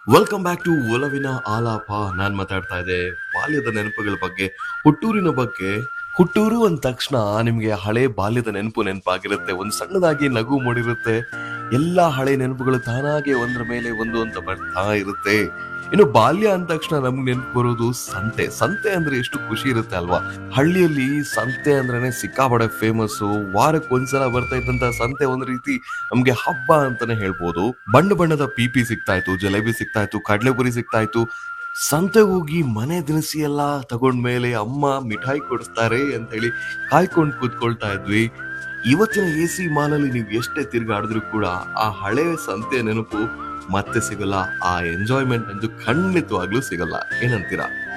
welcome back to ಒಲವಿನ ಆಲಾಪ ನಾನ್ ಮಾತಾಡ್ತಾ ಇದ್ದೆ ಬಾಲ್ಯದ ನೆನಪುಗಳ ಬಗ್ಗೆ ಹುಟ್ಟೂರಿನ ಬಗ್ಗೆ ಹುಟ್ಟೂರು ಅಂದ ತಕ್ಷಣ ನಿಮ್ಗೆ ಹಳೆ ಬಾಲ್ಯದ ನೆನಪು ನೆನಪಾಗಿರುತ್ತೆ ಒಂದು ಸಣ್ಣದಾಗಿ ನಗು ಮೂಡಿರುತ್ತೆ ಎಲ್ಲಾ ಹಳೆ ನೆನಪುಗಳು ತಾನಾಗೆ ಒಂದ್ರ ಮೇಲೆ ಒಂದು ಅಂತ ಬರ್ತಾ ಇರುತ್ತೆ ಇನ್ನು ಬಾಲ್ಯ ಅಂದ ತಕ್ಷಣ ನಮ್ಗೆ ನೆನಪು ಬರೋದು ಸಂತೆ ಸಂತೆ ಅಂದ್ರೆ ಎಷ್ಟು ಖುಷಿ ಇರುತ್ತೆ ಅಲ್ವಾ ಹಳ್ಳಿಯಲ್ಲಿ ಸಂತೆ ಅಂದ್ರೇನೆ ಸಿಕ್ಕಾಪಡೆ ಫೇಮಸ್ ವಾರಕ್ಕೆ ಒಂದ್ಸಲ ಬರ್ತಾ ಇದ್ದಂತ ಸಂತೆ ಒಂದ್ ರೀತಿ ನಮ್ಗೆ ಹಬ್ಬ ಅಂತಾನೆ ಹೇಳ್ಬೋದು ಬಣ್ಣ ಬಣ್ಣದ ಪಿಪಿ ಸಿಗ್ತಾ ಇತ್ತು ಜಲೇಬಿ ಸಿಗ್ತಾ ಇತ್ತು ಕಡಲೆಪುರಿ ಸಿಗ್ತಾ ಇತ್ತು ಸಂತೆಗೆ ಹೋಗಿ ಮನೆ ದಿನಸಿ ಎಲ್ಲ ತಗೊಂಡ್ಮೇಲೆ ಅಮ್ಮ ಮಿಠಾಯಿ ಕೊಡಿಸ್ತಾರೆ ಅಂತ ಹೇಳಿ ಕಾಯ್ಕೊಂಡು ಕೂತ್ಕೊಳ್ತಾ ಇದ್ವಿ ಇವತ್ತಿನ ಎ ಸಿ ಮಾಲಲ್ಲಿ ನೀವು ಎಷ್ಟೇ ತಿರ್ಗಾಡಿದ್ರು ಕೂಡ ಆ ಹಳೆ ಸಂತೆ ನೆನಪು ಮತ್ತೆ ಸಿಗಲ್ಲ ಆ ಎಂಜಾಯ್ಮೆಂಟ್ ಅಂತೂ ಖಂಡಿತವಾಗ್ಲೂ ಸಿಗಲ್ಲ ಏನಂತೀರಾ